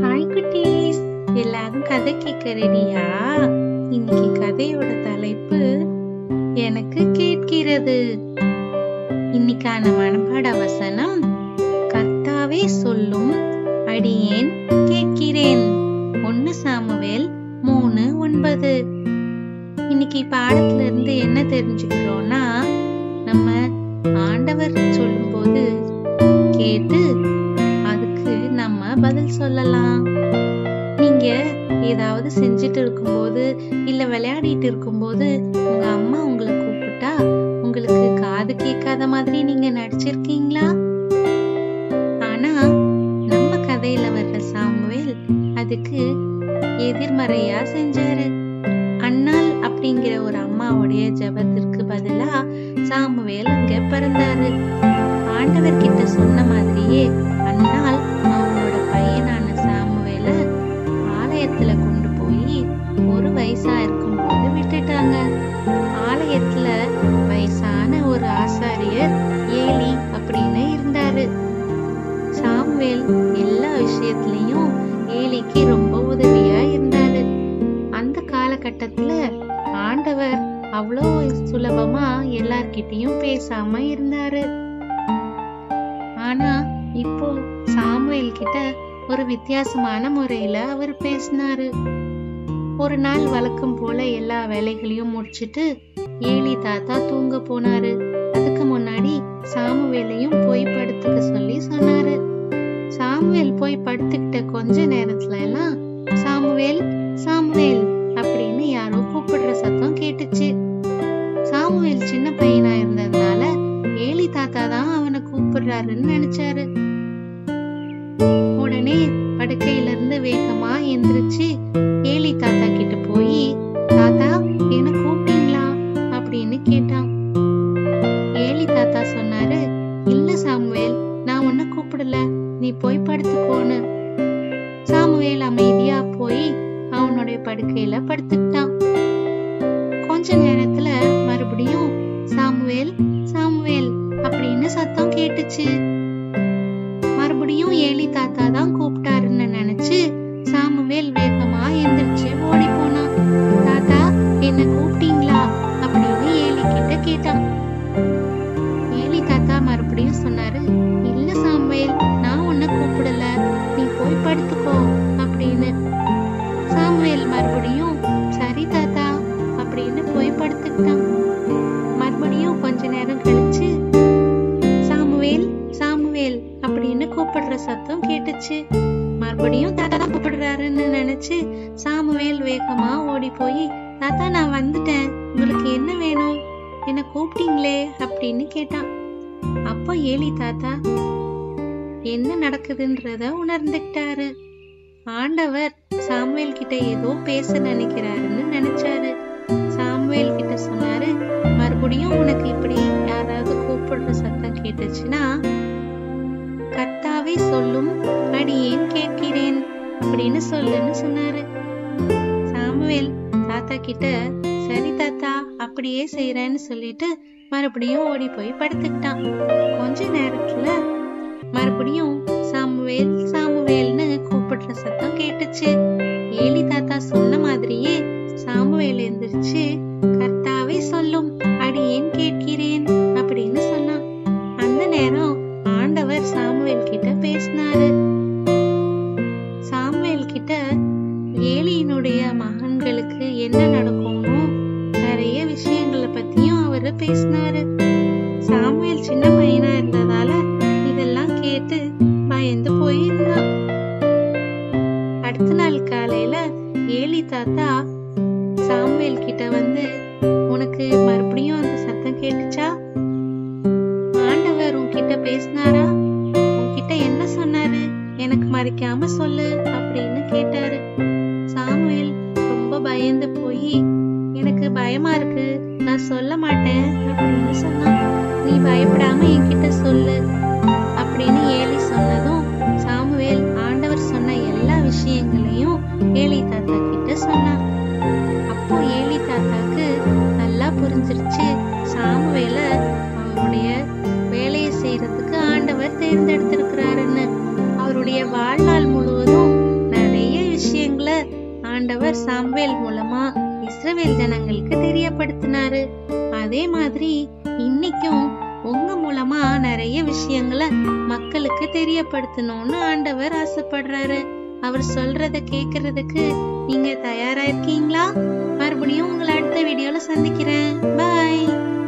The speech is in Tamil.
ஹாய் குட்டீஸ் எல்லாரும் கதை கேட்க ரெடியா இன்னைக்கு கதையோட தலைப்பு எனக்கு கேட்கிறது இன்னைக்கான மனப்பாட வசனம் கர்த்தாவே சொல்லும் அடியேன் கேட்கிறேன் ஒன்னு சாமுவேல் மூணு ஒன்பது இன்னைக்கு பாடத்துல இருந்து என்ன தெரிஞ்சுக்கிறோம்னா நம்ம ஆண்டவர் சொல்லும்போது கேட்டு அதுக்கு நம்ம பதில் சொல்லலாம் நீங்க ஏதாவது செஞ்சுட்டு இருக்கும்போது இல்ல விளையாடிட்டு இருக்கும்போது உங்க அம்மா உங்களை கூப்பிட்டா உங்களுக்கு காது கேட்காத மாதிரி நீங்க நடிச்சிருக்கீங்களா ஆனா நம்ம கதையில வர்ற சாமுவேல் அதுக்கு எதிர்மறையா செஞ்சாரு அண்ணாள் அப்படிங்கிற ஒரு அம்மாவுடைய ஜெபத்திற்கு பதிலா சாமுவேல் அங்க பிறந்தாரு ஆண்டவர் கிட்ட சொன்ன மாதிரியே அண்ணாள் அவங்களோட பையனான சாமுவேல ஆலயத்துல கொண்டு போய் ஒரு வயசா இருக்கும்போது விட்டுட்டாங்க ஆலயத்துல வயசான ஒரு ஆசாரியர் ஏலி அப்படின்னு இருந்தாரு சாமுவேல் எல்லா விஷயத்திலையும் ஏலிக்கு ரொம்ப உதவியா இருந்தாரு அந்த காலகட்டத்துல ஆண்டவர் அவ்வளோ சுலபமா எல்லார்கிட்டயும் பேசாம இருந்தாரு ஆனா இப்போ சாமுவேல் கிட்ட ஒரு வித்தியாசமான முறையில அவர் பேசினாரு ஒரு நாள் வழக்கம் போல எல்லா வேலைகளையும் முடிச்சிட்டு ஏலி தாத்தா தூங்க போனாரு அதுக்கு முன்னாடி சாமுவேலையும் போய் படுத்துக்க சொல்லி சொன்னாரு சாமுவேல் போய் படுத்துக்கிட்ட கொஞ்ச நேரத்துல எல்லாம் சாமுவேல் சாமுவேல் அப்படின்னு யாரோ கூப்பிடுற சத்தம் கேட்டுச்சு சாமுவேல் சின்ன பையனா இருந்ததுனால ஏலி தாத்தா தான் அவனை கூப்பிடுறாருன்னு நினைச்சாரு உடனே படுக்கையில இருந்து வேகமா எந்திரிச்சு ஏலி தாத்தா கிட்ட போய் தாத்தா என்ன கூப்பிட்டீங்களா அப்படின்னு கேட்டான் ஏலி தாத்தா சொன்னாரு இல்ல சாமுவேல் நான் உன்னை கூப்பிடல நீ போய் படுத்துக்கோன்னு சாமுவேல் அமைதியா போய் அவனுடைய படுக்கையில படுத்துக்கிட்டான் கொஞ்ச நேரத்துல மறுபடியும் சாமுவேல் சாமுவேல் அப்படின்னு சத்தம் கேட்டுச்சு மறுபடியும் ஏலி தாத்தா தான் கூப்பிட்டாருன்னு நினைச்சு சாமுவேல் வேகமா எந்திரிச்சு ஓடி போனான் தாத்தா என்ன கூப்பிட்டீங்களா அப்படின்னு ஏலி கிட்ட கேட்டான் ஏலி தாத்தா மறுபடியும் சொன்னாரு இல்ல சாமுவேல் நான் உன்னை கூப்பிடல நீ போய் படுத்துக்கோ அப்படின்னு சாமுவேல் மறுபடியும் சரி தாத்தா அப்படின்னு போய் படுத்துக்கிட்டான் மறுபடியும் கொஞ்ச நேரம் கழிச்சு சாமுவேல் சாமுவேல் அப்படின்னு கூப்பிடுற சத்தம் கேட்டுச்சு மறுபடியும் தாத்தா தான் கூப்பிடுறாருன்னு நினைச்சு சாமுவேல் வேகமா ஓடி போய் தாத்தா நான் வந்துட்டேன் உங்களுக்கு என்ன வேணும் என்ன கூப்பிட்டீங்களே அப்படின்னு கேட்டான் அப்போ ஏலி தாத்தா என்ன நடக்குதுன்றத உணர்ந்துக்கிட்டாரு ஆண்டவர் சாமுவேல் கிட்ட ஏதோ பேச நினைக்கிறாருன்னு நினைச்சாரு சாமுவேல் கிட்ட சொன்னாரு மறுபடியும் உனக்கு இப்படி யாராவது கூப்பிடுற சத்தம் கேட்டுச்சுன்னா கர்த்தாவே சொல்லும் அடியேன் கேட்கிறேன் அப்படின்னு சொல்லுன்னு சொன்னாரு சாமுவேல் தாத்தா கிட்ட சரி தாத்தா அப்படியே செய்யறேன்னு சொல்லிட்டு மறுபடியும் ஓடி போய் படுத்துக்கிட்டான் கொஞ்ச நேரத்துல மறுபடியும் சாமுவேல் சாமுவேல்னு கூப்பிடுற சத்தம் கேட்டுச்சு ஏலி தாத்தா சொன்ன மாதிரியே சாமுவேல் எந்திரிச்சு கர்த்தாவே சொல்லும் அடியேன் கேட்கிறேன் அப்படின்னு சொன்னான் அந்த நேரம் ஆண்டவர் சாமுவேல் கிட்ட பேசினாரு சாமுவேல் கிட்ட ஏலியினுடைய மகன்களுக்கு என்ன நடக்கும்னு நிறைய விஷயங்களை பத்தியும் அவரு பேசினாரு சாமுவேல் சின்ன பையனா இருந்ததால இதெல்லாம் கேட்டு பயந்து போயிருந்தான் அடுத்த நாள் காலையில ஏலி தாத்தா சாமுவேல் கிட்ட வந்து உனக்கு மறுபடியும் அந்த சத்தம் கேட்டுச்சா ஆண்டவர் உன்கிட்ட பேசினாரா உன்கிட்ட என்ன சொன்னாரு எனக்கு மறைக்காம சொல்லு அப்படின்னு கேட்டாரு சாமுவேல் ரொம்ப பயந்து போய் எனக்கு பயமா இருக்கு நான் சொல்ல மாட்டேன் அப்படின்னு சொன்னான் நீ பயப்படாம என்கிட்ட சொல்லு அப்படின்னு ஏலி சொன்னதும் சாமுவேல் ஆண்டவர் சொன்ன எல்லா விஷயங்களையும் ஏலி தாத்தா கிட்ட சொன்னான் அப்போ ஏலி தாத்தாக்கு நல்லா புரிஞ்சிருச்சு சாமுவேல அவருடைய வேலையை செய்யறதுக்கு ஆண்டவர் தேர்ந்தெடுத்திருக்கிறாருன்னு அவருடைய வாழ்நாள் முழுவதும் ஆண்டவர் சாம்வேல் மூலமா இஸ்ரவேல் ஜனங்களுக்கு தெரியப்படுத்தினாரு அதே மாதிரி இன்னைக்கும் உங்க மூலமா நிறைய விஷயங்களை மக்களுக்கு தெரியப்படுத்தணும்னு ஆண்டவர் ஆசைப்படுறாரு அவர் சொல்றத கேக்குறதுக்கு நீங்க தயாரா இருக்கீங்களா மறுபடியும் உங்களை அடுத்த வீடியோல சந்திக்கிறேன் பாய்